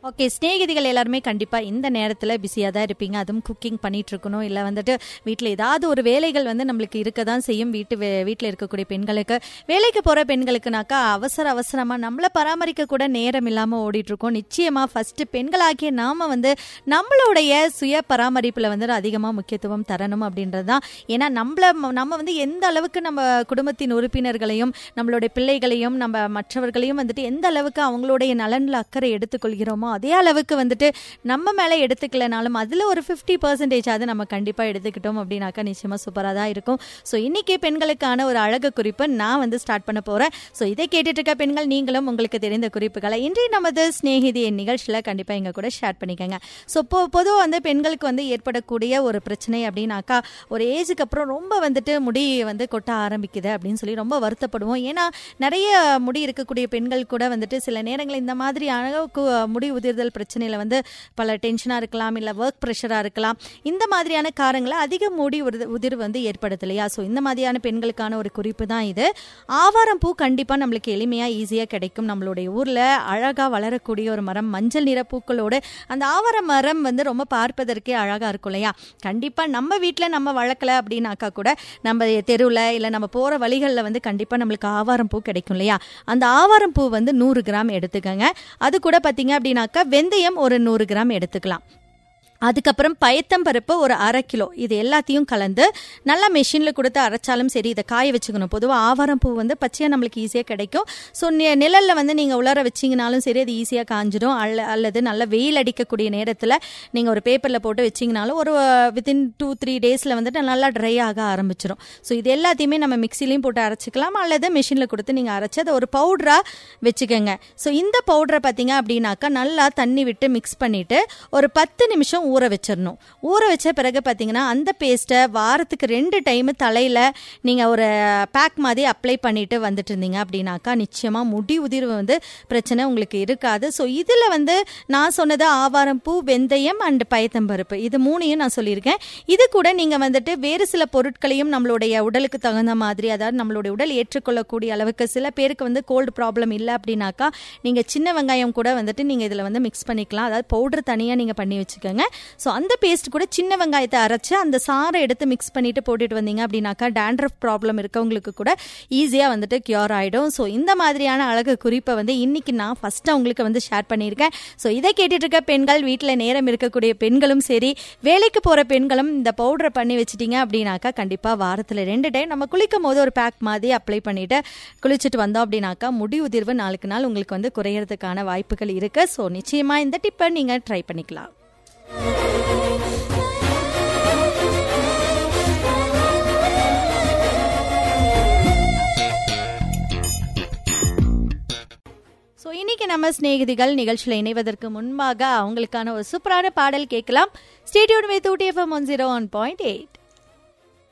okay ஸ்நேகிதிகள் எல்லாருமே கண்டிப்பா இந்த நேரத்துல பிஸியா தான் இருப்பீங்க அதுவும் குக்கிங் பண்ணிட்டு இருக்கணும் இல்ல வந்துட்டு வீட்ல ஏதாவது ஒரு வேலைகள் வந்து நம்மளுக்கு இருக்க தான் செய்யும் வீட்டு வே- வீட்ல இருக்கக்கூடிய பெண்களுக்கு வேலைக்கு போற பெண்களுக்குனாக்கா அவசர அவசரமா நம்மள பராமரிக்க கூட நேரம் இல்லாம ஓடிட்டு இருக்கோம் நிச்சயமா ஃபர்ஸ்ட் பெண்களாகிய நாம வந்து நம்மளுடைய சுய பராமரிப்புல வந்து அதிகமா முக்கியத்துவம் தரணும் அப்படின்றது தான் ஏன்னா நம்மள நம்ம வந்து எந்த அளவுக்கு நம்ம குடும்பத்தின் உறுப்பினர்களையும் நம்மளுடைய பிள்ளைகளையும் நம்ம மற்றவர்களையும் வந்துட்டு எந்த அளவுக்கு அவங்களுடைய நலன்ல அக்கறை எடுத்துக்கொள்கிறோமோ அதே அளவுக்கு வந்துட்டு நம்ம மேல எடுத்துக்கலனாலும் அதுல ஒரு ஃபிஃப்டி பர்சன்டேஜ் அது நம்ம கண்டிப்பா எடுத்துக்கிட்டோம் அப்படின்னாக்கா நிச்சயமா சூப்பரா தான் இருக்கும் ஸோ இன்னைக்கு பெண்களுக்கான ஒரு அழகு குறிப்பு நான் வந்து ஸ்டார்ட் பண்ண போறேன் ஸோ இதை கேட்டுட்டு இருக்க பெண்கள் நீங்களும் உங்களுக்கு தெரிந்த குறிப்புகளை இன்றைய நமது ஸ்நேகிதி நிகழ்ச்சியில கண்டிப்பா எங்க கூட ஷேர் பண்ணிக்கோங்க ஸோ பொ பொதுவாக வந்து பெண்களுக்கு வந்து ஏற்படக்கூடிய ஒரு பிரச்சனை அப்படின்னாக்கா ஒரு ஏஜுக்கு அப்புறம் ரொம்ப வந்துட்டு முடி வந்து கொட்ட ஆரம்பிக்குது அப்படின்னு சொல்லி ரொம்ப வருத்தப்படுவோம் ஏன்னா நிறைய முடி இருக்கக்கூடிய பெண்கள் கூட வந்துட்டு சில நேரங்கள் இந்த மாதிரியான கு- முடி உதிர்தல் பிரச்சனையில வந்து பல டென்ஷனாக இருக்கலாம் இல்லை ஒர்க் ப்ரெஷராக இருக்கலாம் இந்த மாதிரியான காரங்களை அதிக முடி உதிர் உதிர்வு வந்து ஏற்படுது இல்லையா ஸோ இந்த மாதிரியான பெண்களுக்கான ஒரு குறிப்பு தான் இது ஆவாரம் பூ கண்டிப்பாக நம்மளுக்கு எளிமையாக ஈஸியாக கிடைக்கும் நம்மளுடைய ஊரில் அழகாக வளரக்கூடிய ஒரு மரம் மஞ்சள் நிற பூக்களோடு அந்த ஆவார மரம் வந்து ரொம்ப பார்ப்பதற்கே அழகாக இருக்கும் இல்லையா கண்டிப்பாக நம்ம வீட்டில் நம்ம வளர்க்கல அப்படின்னாக்கா கூட நம்ம தெருவில் இல்லை நம்ம போகிற வழிகளில் வந்து கண்டிப்பாக நம்மளுக்கு ஆவாரம் பூ கிடைக்கும் இல்லையா அந்த ஆவாரம் பூ வந்து நூறு கிராம் எடுத்துக்கோங்க அது கூட பார்த்தீங்க அப்படின்னாக்கா வெந்தயம் ஒரு நூறு கிராம் எடுத்துக்கலாம் அதுக்கப்புறம் பயத்தம்பருப்பு ஒரு அரை கிலோ இது எல்லாத்தையும் கலந்து நல்லா மெஷினில் கொடுத்து அரைச்சாலும் சரி இதை காய வச்சுக்கணும் பொதுவாக ஆவாரம் பூ வந்து பச்சையாக நம்மளுக்கு ஈஸியாக கிடைக்கும் ஸோ நிழலில் வந்து நீங்கள் உலர வச்சிங்கனாலும் சரி அது ஈஸியாக காஞ்சிடும் அல்ல அல்லது நல்ல வெயில் அடிக்கக்கூடிய நேரத்தில் நீங்கள் ஒரு பேப்பரில் போட்டு வச்சிங்கனாலும் ஒரு வித்தின் டூ த்ரீ டேஸில் வந்துட்டு நல்லா ட்ரை ஆக ஆரம்பிச்சிடும் ஸோ இது எல்லாத்தையுமே நம்ம மிக்சிலையும் போட்டு அரைச்சிக்கலாம் அல்லது மிஷினில் கொடுத்து நீங்கள் அரைச்சி அதை ஒரு பவுடராக வச்சுக்கோங்க ஸோ இந்த பவுடரை பார்த்தீங்க அப்படின்னாக்கா நல்லா தண்ணி விட்டு மிக்ஸ் பண்ணிவிட்டு ஒரு பத்து நிமிஷம் ஊற வச்சிடணும் ஊற வச்ச பிறகு பார்த்தீங்கன்னா அந்த பேஸ்ட்டை வாரத்துக்கு ரெண்டு டைம் தலையில் நீங்கள் ஒரு பேக் மாதிரி அப்ளை பண்ணிட்டு வந்துட்டு இருந்தீங்க அப்படின்னாக்கா நிச்சயமாக முடி உதிர்வு வந்து பிரச்சனை உங்களுக்கு இருக்காது ஸோ இதில் வந்து நான் சொன்னது ஆவாரம் பூ வெந்தயம் அண்ட் பயத்தம்பருப்பு இது மூணையும் நான் சொல்லியிருக்கேன் இது கூட நீங்கள் வந்துட்டு வேறு சில பொருட்களையும் நம்மளுடைய உடலுக்கு தகுந்த மாதிரி அதாவது நம்மளுடைய உடல் ஏற்றுக்கொள்ளக்கூடிய அளவுக்கு சில பேருக்கு வந்து கோல்டு ப்ராப்ளம் இல்லை அப்படின்னாக்கா நீங்கள் சின்ன வெங்காயம் கூட வந்துட்டு நீங்கள் இதில் வந்து மிக்ஸ் பண்ணிக்கலாம் அதாவது பவுடர் தனியாக நீங்கள் பண்ணி வச்சுக்கோங்க ஸோ அந்த பேஸ்ட் கூட சின்ன வெங்காயத்தை அரைச்சு அந்த சாறை எடுத்து மிக்ஸ் பண்ணிட்டு போட்டுட்டு வந்தீங்க அப்படின்னாக்கா டேண்ட்ரஃப் ப்ராப்ளம் இருக்கவங்களுக்கு கூட ஈஸியாக வந்துட்டு கியூர் ஆகிடும் ஸோ இந்த மாதிரியான அழகு குறிப்பை வந்து இன்னைக்கு நான் ஃபர்ஸ்ட் உங்களுக்கு வந்து ஷேர் பண்ணியிருக்கேன் ஸோ இதை கேட்டுட்டு இருக்க பெண்கள் வீட்டில் நேரம் இருக்கக்கூடிய பெண்களும் சரி வேலைக்கு போகிற பெண்களும் இந்த பவுடரை பண்ணி வச்சிட்டீங்க அப்படின்னாக்கா கண்டிப்பாக வாரத்தில் ரெண்டு டைம் நம்ம குளிக்கும் போது ஒரு பேக் மாதிரி அப்ளை பண்ணிட்டு குளிச்சுட்டு வந்தோம் அப்படின்னாக்கா முடி உதிர்வு நாளுக்கு நாள் உங்களுக்கு வந்து குறையறதுக்கான வாய்ப்புகள் இருக்கு ஸோ நிச்சயமாக இந்த டிப்பை நீங்கள் ட்ரை பண்ணிக்கலாம் ஸோ இன்னைக்கு நம்ம சிநேகிதிகள் நிகழ்ச்சியில் இணைவதற்கு முன்பாக அவங்களுக்கான ஒரு சூப்பரான பாடல் கேட்கலாம் stay tuned with Ooty F M one zero one point eight